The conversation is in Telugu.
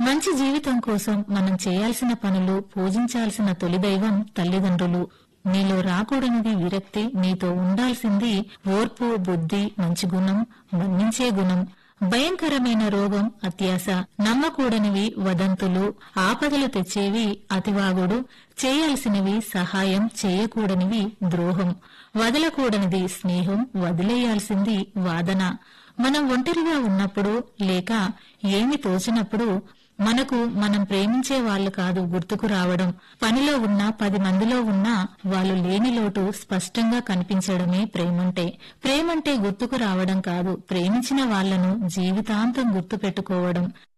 మంచి జీవితం కోసం మనం చేయాల్సిన పనులు పూజించాల్సిన తొలి దైవం తల్లిదండ్రులు నీలో రాకూడనిది విరక్తి నీతో ఉండాల్సింది ఓర్పు బుద్ధి మంచి గుణం మన్నించే గుణం భయంకరమైన రోగం అత్యాశ నమ్మకూడనివి వదంతులు ఆపదలు తెచ్చేవి అతివాగుడు చేయాల్సినవి సహాయం చేయకూడనివి ద్రోహం వదలకూడనిది స్నేహం వదిలేయాల్సింది వాదన మనం ఒంటరిగా ఉన్నప్పుడు లేక ఏమి తోచినప్పుడు మనకు మనం ప్రేమించే వాళ్ళు కాదు గుర్తుకు రావడం పనిలో ఉన్నా పది మందిలో ఉన్నా వాళ్ళు లేని లోటు స్పష్టంగా కనిపించడమే ప్రేమంటే ప్రేమంటే గుర్తుకు రావడం కాదు ప్రేమించిన వాళ్లను జీవితాంతం గుర్తు పెట్టుకోవడం